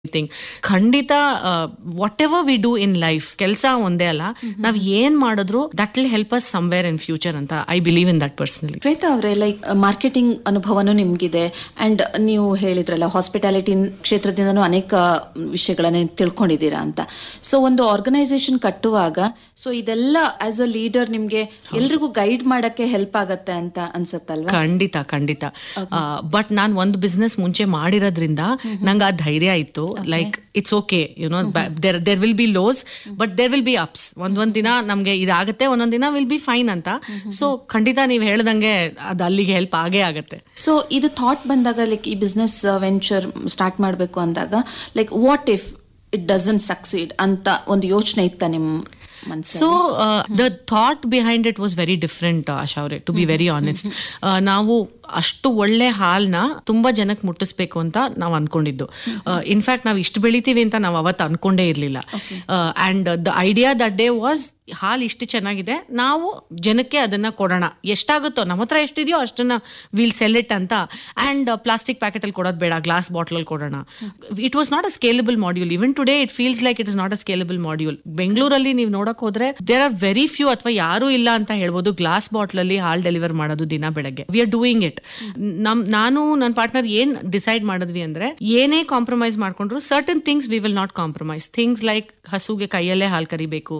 thing ಖಂಡಿತ whatever we do in life ಕೆಲಸ ಒಂದೇ ಅಲ್ಲ ನಾವ್ ಏನ್ ಮಾಡಿದ್ರು that will help us somewhere in future ಅಂತ I believe in that personally Shweta ಅವರೇ ಲೈಕ್ ಮಾರ್ಕೆಟಿಂಗ್ ಅನುಭವನೂ ನಿಮ್ಗಿದೆ ಅಂಡ್ ನೀವು ಹೇಳಿದ್ರಲ್ಲ ಹಾಸ್ಪಿಟಾಲಿಟಿ ಕ್ಷೇತ್ರದಿಂದನೂ ಅನೇಕ ವಿಷಯಗಳನ್ನ ತಿಳ್ಕೊಂಡಿದ್ದೀರಾ ಅಂತ ಸೊ ಒಂದು ಆರ್ಗನೈಸೇಷನ್ ಕಟ್ಟುವಾಗ ಸೊ ಇದೆಲ್ಲ ಆಸ್ ಅ ಲೀಡರ್ ನಿಮ್ಗೆ ಎಲ್ರಿಗೂ ಗೈಡ್ ಮಾಡಕ್ಕೆ ಹೆಲ್ಪ್ ಆಗತ್ತೆ ಅಂತ ಅನ್ಸತ್ತಲ್ವಾ ಖಂಡಿತ ಖಂಡಿತ ಬಟ್ ನಾನ್ ಒಂದು ಬಿಸ್ನೆಸ್ ಮುಂಚೆ ಮಾಡಿರೋದ್ರಿಂದ ನಂಗೆ ಆ ಧೈರ್ಯ ಇತ್ತು like it's okay you know there there will be lows but there will be ups ಒಂದೊಂದ್ ದಿನ ನಮ್ಗೆ ಇದಾಗುತ್ತೆ ಒಂದೊಂದ್ ದಿನ ವಿಲ್ ಬಿ ಫೈನ್ ಅಂತ ಸೊ ಖಂಡಿತ ನೀವು ಹೇಳ್ದಂಗೆ ಅದು ಅಲ್ಲಿಗೆ ಹೆಲ್ಪ್ ಆಗೇ ಆಗತ್ತೆ ಸೊ ಇದು ಥಾಟ್ ಬಂದಾಗ ಲೈಕ್ ಈ ಬಿಸ್ನೆಸ್ ವೆಂಚರ್ ಸ್ಟಾರ್ಟ್ ಮಾಡಬೇಕು ಅಂದಾಗ like what if it doesn't succeed ಅಂತ ಒಂದು ಯೋಚನೆ ಇತ್ತ ನಿಮ್ ಮನ್ಸಲ್ಲಿ so the thought behind it was very different Asha ಅವ್ರೆ ಟು ಬಿ ವೆರಿ ಆನೆಸ್ಟ್ ನಾವು ಅಷ್ಟು ಒಳ್ಳೆ ಹಾಲ್ನ ತುಂಬಾ ಜನಕ್ಕೆ ಮುಟ್ಟಿಸ್ಬೇಕು ಅಂತ ನಾವು ಅನ್ಕೊಂಡಿದ್ದು ಇನ್ಫ್ಯಾಕ್ಟ್ ನಾವು ಇಷ್ಟು ಬೆಳಿತೀವಿ ಅಂತ ನಾವು ಅವತ್ತು ಅನ್ಕೊಂಡೇ ಇರಲಿಲ್ಲ and the idea that day was ಹಾಲು ಇಷ್ಟು ಚೆನ್ನಾಗಿದೆ ನಾವು ಜನಕ್ಕೆ ಅದನ್ನ ಕೊಡೋಣ ಎಷ್ಟಾಗುತ್ತೋ ನಮ್ಮ ಹತ್ರ ಎಷ್ಟಿದೆಯೋ ಅಷ್ಟನ್ನ ವಿಲ್ ಸೆಲ್ ಇಟ್ ಅಂತ ಅಂಡ್ ಪ್ಲಾಸ್ಟಿಕ್ ಪ್ಯಾಕೆಟ್ ಅಲ್ಲಿ ಕೊಡೋದು ಬೇಡ ಗ್ಲಾಸ್ ಬಾಟಲ್ ಅಲ್ಲಿ ಕೊಡೋಣ it was not a scalable module even today it feels like it is not a scalable module ಬೆಂಗಳೂರಲ್ಲಿ ನೀವು ನೋಡಕ್ ಹೋದ್ರೆ ದೇರ್ ಆರ್ ವೆರಿ ಫ್ಯೂ ಅಥವಾ ಯಾರು ಇಲ್ಲ ಅಂತ ಹೇಳ್ಬೋದು ಗ್ಲಾಸ್ ಬಾಟಲ್ ಅಲ್ಲಿ ಹಾಲ್ ಡೆಲಿವರ್ ಮಾಡೋದು ದಿನ ಬೆಳಗ್ಗೆ ವಿ ಆರ್ ಡೂಯಿಂಗ್ ಇಟ್ ನಮ್ ನಾನು ನನ್ನ ಪಾರ್ಟ್ನರ್ ಏನ್ ಡಿಸೈಡ್ ಮಾಡಿದ್ವಿ ಅಂದ್ರೆ ಏನೇ ಕಾಂಪ್ರಮೈಸ್ ಮಾಡ್ಕೊಂಡ್ರು certain things we will not compromise things like ಹಸುಗೆ ಕೈಯಲ್ಲೇ ಹಾಲು ಕರಿಬೇಕು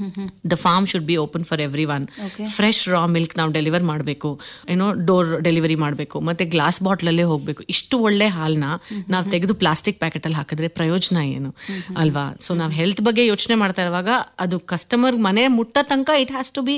the farm should be open for everyone fresh raw milk ನಾವು ಡೆಲಿವರ್ ಮಾಡಬೇಕು ಏನೋ ಡೋರ್ ಡೆಲಿವರಿ ಮಾಡಬೇಕು ಮತ್ತೆ ಗ್ಲಾಸ್ ಬಾಟ್ಲಲ್ಲೇ ಹೋಗ್ಬೇಕು ಇಷ್ಟು ಒಳ್ಳೆ ಹಾಲ್ನ ನಾವು ತೆಗೆದು ಪ್ಲಾಸ್ಟಿಕ್ ಪ್ಯಾಕೆಟ್ ಅಲ್ಲಿ ಹಾಕಿದ್ರೆ ಪ್ರಯೋಜನ ಏನು ಅಲ್ವಾ ಸೊ ನಾವು ಹೆಲ್ತ್ ಬಗ್ಗೆ ಯೋಚನೆ ಮಾಡ್ತಾ ಇರುವಾಗ ಅದು ಕಸ್ಟಮರ್ ಮನೆ ಮುಟ್ಟ ತನಕ it has to be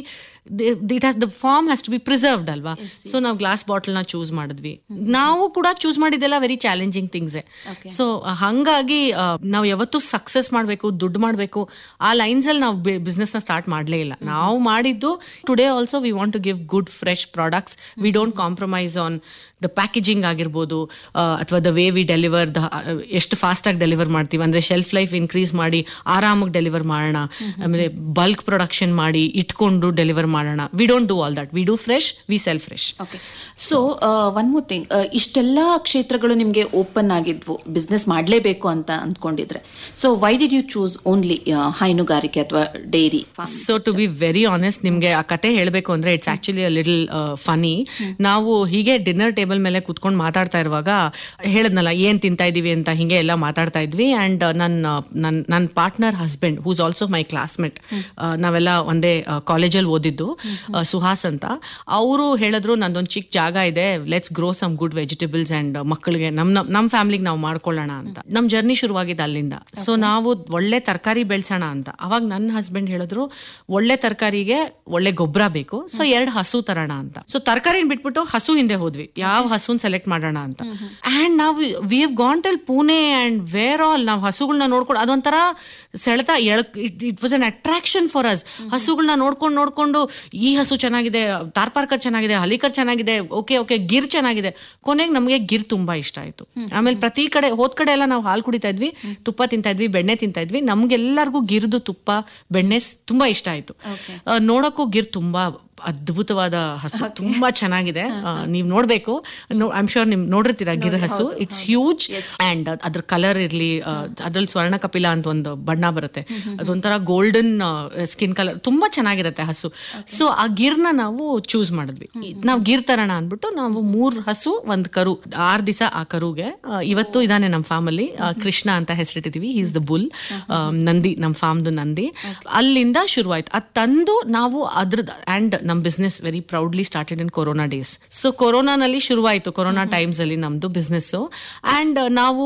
it has the farm has to be preserved ಅಲ್ವಾ ಸೊ ನಾವು ಗ್ಲಾಸ್ ಬಾಟಲ್ ನ ಚೂಸ್ ಮಾಡಿದ್ವಿ ನಾವು ಕೂಡ ಚೂಸ್ ಮಾಡಿದ್ದೆಲ್ಲ ವೆರಿ ಚಾಲೆಂಜಿಂಗ್ ಥಿಂಗ್ಸ್ ಸೊ ಹಂಗಾಗಿ ನಾವು ಯಾವತ್ತೂ ಸಕ್ಸಸ್ ಮಾಡಬೇಕು ದುಡ್ಡು ಮಾಡಬೇಕು ಆ ಲೈನ್ಸ್ ಅಲ್ಲಿ ನಾವು ಬಿಸ್ನೆಸ್ ನ ಸ್ಟಾರ್ಟ್ ಮಾಡಲೇ ಇಲ್ಲ ನಾವು ಮಾಡಿದ್ದು today also we want to give good fresh products we don't compromise on the packaging ಆಗಿರ್ಬೋದು ಅಥವಾ the way we deliver the ಎಷ್ಟು ಫಾಸ್ಟ್ ಆಗಿ ಡೆಲಿವರ್ ಮಾಡ್ತೀವಿ ಅಂದ್ರೆ ಶೆಲ್ಫ್ ಲೈಫ್ ಇನ್ಕ್ರೀಸ್ ಮಾಡಿ ಆರಾಮಾಗಿ ಡೆಲಿವರ್ ಮಾಡೋಣ ಆಮೇಲೆ ಬಲ್ಕ್ ಪ್ರೊಡಕ್ಷನ್ ಮಾಡಿ ಇಟ್ಕೊಂಡು ಡೆಲಿವರ್ ಮಾಡೋಣ we don't do all that we do fresh we sell fresh okay so one more thing ಇಷ್ಟೆಲ್ಲ ಕ್ಷೇತ್ರಗಳು ನಿಮಗೆ ಓಪನ್ ಆಗಿದ್ವು ಬಿಸ್ನೆಸ್ ಮಾಡಲೇಬೇಕು ಅಂತ ಅಂದ್ಕೊಂಡಿದ್ರೆ so why did you choose only ಹೈನುಗಾರಿಕೆ ಅಥವಾ dairy so to be very honest ನಿಮ್ಗೆ ಆ ಕತೆ ಹೇಳಬೇಕು ಅಂದ್ರೆ ಇಟ್ಸ್ ಆಕ್ಚುಲಿ ಲಿಟಲ್ ಫನಿ ನಾವು ಹೀಗೆ ಡಿನ್ನರ್ ಟೇಬಲ್ ಮೇಲೆ ಕುತ್ಕೊಂಡು ಮಾತಾಡ್ತಾ ಇರುವಾಗ ಹೇಳದ್ನಲ್ಲ ಏನ್ ತಿಂತಾ ಇದೀವಿ ಅಂತ ಹಿಂಗೆ ಎಲ್ಲ ಮಾತಾಡ್ತಾ ಇದ್ವಿ ಅಂಡ್ ನನ್ನ ನನ್ನ ನನ್ನ partner husband who's also my classmate ನಾವೆಲ್ಲ ಒಂದೇ ಕಾಲೇಜಲ್ಲಿ ಓದಿದ್ದು ಸುಹಾಸ್ ಅಂತ ಅವರು ಹೇಳಿದ್ರು ನಂದೊಂದು ಚಿಕ್ಕ ಜಾಗ ಇದೆ let's grow some good vegetables and ಮಕ್ಕಳಿಗೆ ನಮ್ ನಮ್ ಫ್ಯಾಮಿಲಿಗೆ ನಾವು ಮಾಡ್ಕೊಳ್ಳೋಣ ಅಂತ ನಮ್ ಜರ್ನಿ ಶುರುವಾಗಿದ್ದು ಅಲ್ಲಿಂದ ಸೊ ನಾವು ಒಳ್ಳೆ ತರಕಾರಿ ಬೆಳ್ಸೋಣ ಅಂತ ಅವಾಗ ನನ್ನ ಹಸ್ಬೆಂಡ್ ಹೇಳಿದ್ರು ಒಳ್ಳೆ ತರಕಾರಿಗೆ ಒಳ್ಳೆ ಗೊಬ್ಬರ ಬೇಕು ಸೊ ಎರಡು ಹಸು ತರೋಣ ಅಂತ ಸೊ ತರಕಾರಿನ ಬಿಟ್ಬಿಟ್ಟು ಹಸು ಹಿಂದೆ ಹೋದ್ವಿ ಯಾವ ಹಸುನ್ ಸೆಲೆಕ್ಟ್ ಮಾಡೋಣ ಅಂತ ಅಂಡ್ ನಾವು we have gone till Pune and where all ನಾವು ಹಸುಗಳನ್ನ ನೋಡ್ಕೊಂಡು ಅದೊಂಥರ ಸೆಳೆತ it was an attraction for us ಹಸುಗಳನ್ನ ನೋಡ್ಕೊಂಡು ನೋಡ್ಕೊಂಡು ಈ ಹಸು ಚೆನ್ನಾಗಿದೆ ತಾರ್ಪಾರ್ಕರ್ ಚೆನ್ನಾಗಿದೆ ಹಲಿಕರ್ ಚೆನ್ನಾಗಿದೆ ಓಕೆ ಓಕೆ ಗಿರ್ ಚೆನ್ನಾಗಿದೆ ಕೊನೆಗೆ ನಮಗೆ ಗಿರ್ ತುಂಬಾ ಇಷ್ಟ ಆಯ್ತು ಆಮೇಲೆ ಪ್ರತಿ ಕಡೆ ಹೋದ್ ಕಡೆ ಎಲ್ಲ ನಾವು ಹಾಲು ಕುಡಿತಾ ಇದ್ವಿ ತುಪ್ಪ ತಿಂತಾ ಇದ್ವಿ ಬೆಣ್ಣೆ ತಿಂತಾ ಇದ್ವಿ ನಮ್ಗೆಲ್ಲರಿಗೂ ಗಿರ್ದು ತುಪ್ಪ ಬೆಣ್ಣೆ ತುಂಬಾ ಇಷ್ಟ ಆಯ್ತು ನೋಡಕ್ಕೂ ಗಿರ್ ತುಂಬಾ ಅದ್ಭುತವಾದ ಹಸು ತುಂಬಾ ಚೆನ್ನಾಗಿದೆ ನೀವು ನೋಡ್ಬೇಕು ಐ ಆಮ್ ಶೋರ್ ನಿಮ್ ನೋಡಿರ್ತೀರಾ ಗಿರ್ ಹಸು ಇಟ್ಸ್ ಹ್ಯೂಜ್ ಅಂಡ್ ಅದ್ರ ಕಲರ್ ಇರ್ಲಿ ಅದ್ರಲ್ಲಿ ಸ್ವರ್ಣ ಕಪಿಲ ಅಂತ ಒಂದು ಬಣ್ಣ ಬರುತ್ತೆ ಅದೊಂಥರ ಗೋಲ್ಡನ್ ಸ್ಕಿನ್ ಕಲರ್ ತುಂಬಾ ಚೆನ್ನಾಗಿರುತ್ತೆ ಹಸು ಸೊ ಆ ಗಿರ್ನ ನಾವು ಚೂಸ್ ಮಾಡಿದ್ವಿ ನಾವು ಗಿರ್ ತರೋಣ ಅಂದ್ಬಿಟ್ಟು ನಾವು ಮೂರ್ ಹಸು ಒಂದ್ ಕರು ಆರ್ ದಿವಸ ಆ ಕರುಗೆ ಇವತ್ತು ಇದಾನೆ ನಮ್ಮ ಫಾರ್ಮಲ್ಲಿ ಕೃಷ್ಣ ಅಂತ ಹೆಸರಿಟ್ಟಿದೀವಿ ಈಸ್ ದ ಬುಲ್ ನಂದಿ ನಮ್ಮ ಫಾರ್ಮ್ದು ನಂದಿ ಅಲ್ಲಿಂದ ಶುರುವಾಯ್ತು ಅದ್ ತಂದು ನಾವು ಅದ್ರದ್ದು ಅಂಡ್ ನಮ್ business very proudly started in corona days so ಕೊರೋನಾನಲ್ಲಿ ಶುರುವಾಯಿತು ಕೊರೋನಾ ಟೈಮ್ಸ್ ಅಲ್ಲಿ ನಮ್ದು ಬಿಸ್ನೆಸ್ ಅಂಡ್ ನಾವು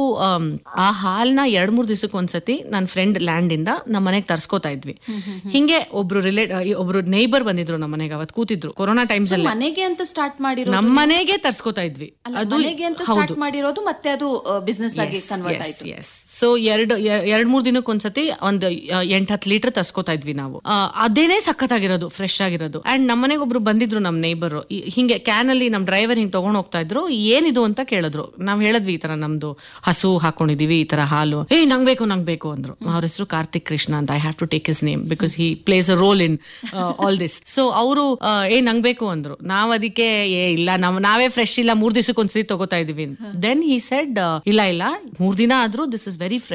ಆ ಹಾಲ್ನ ಎರಡ್ ಮೂರ್ ದಿವಸಕ್ಕೆ ಒಂದ್ಸತಿ ನನ್ನ ಫ್ರೆಂಡ್ ಲ್ಯಾಂಡ್ ಇಂದ ನಮ್ಮ ಮನೆಗೆ ತರ್ಸ್ಕೋತಾ ಇದ್ವಿ ಹಿಂಗೆ ಒಬ್ರು ರಿಲೇಟ್ ಒಬ್ರು ನೇಬರ್ ಬಂದಿದ್ರು ನಮ್ಮ ಮನೆಗೆ ಅವತ್ ಕೂತಿದ್ರು ಕೊರೋನಾ ಟೈಮ್ಸ್ ಅಲ್ಲಿ ಮನೆಗೆ ಅಂತ ಸ್ಟಾರ್ಟ್ ಮಾಡಿರೋ ನಮ್ಮ ಮನೆಗೆ ತರ್ಸ್ಕೋತಾ ಇದ್ವಿ ಅದು ಮನೆಗೆ ಅಂತ ಸ್ಟಾರ್ಟ್ ಮಾಡಿರೋದು ಮತ್ತೆ ಅದು ಬಿಸ್ನೆಸ್ ಆಗಿ ಕನ್ವರ್ಟ್ ಆಯ್ತು ಸೊ ಎರಡು ಎರಡ್ ಮೂರ್ ದಿನಕ್ಕೆ ಒಂದ್ಸತಿ ಒಂದು ಎಂಟ್ ಹತ್ತು ಲೀಟರ್ ತರ್ಸ್ಕೋತಾ ಇದ್ವಿ ನಾವು ಅದೇನೇ ಸಖತ್ತಾಗಿರೋದು ಫ್ರೆಶ್ ಆಗಿರೋದು ಅಂಡ್ ನಮ್ಮನೆಗೆ ಒಬ್ರು ಬಂದಿದ್ರು ನಮ್ಮ ನೇಬರ್ ಹಿಂಗೆ ಕ್ಯಾನ್ ಅಲ್ಲಿ ನಮ್ ಡ್ರೈವರ್ ಹಿಂಗ್ ತಗೊಂಡ್ ಹೋಗ್ತಾ ಇದ್ರು ಏನಿದು ಅಂತ ಕೇಳಿದ್ರು ನಾವ್ ಹೇಳಿದ್ವಿ ಈ ತರ ನಮ್ದು ಹಸು ಹಾಕೊಂಡಿದೀವಿ ಈ ತರ ಹಾಲು ಏ ನಂಗ್ ಬೇಕು ನಂಗ್ ಬೇಕು ಅಂದ್ರು ಅವ್ರ ಹೆಸರು ಕಾರ್ತಿಕ್ ಕೃಷ್ಣ ಅಂತ I have to take his name because he plays a role in all this so ಅವರು ಏ ನಂಗ್ ಬೇಕು ಅಂದ್ರು ನಾವ್ ಅದಕ್ಕೆ ಏ ಇಲ್ಲ ನಾವ್ ನಾವೇ ಫ್ರೆಶ್ ಇಲ್ಲ ಮೂರ್ ದಿವಸಕ್ಕೆ ಒಂದ್ಸತಿ ತಗೋತಾ ಇದೀವಿ ದೆನ್ ಹಿ ಸೆಡ್ ಇಲ್ಲ ಇಲ್ಲ ಮೂರ್ ದಿನ ಆದ್ರೂ ದಿಸ್ ಇಸ್ ವೆರಿ ಫ್ರೆಶ್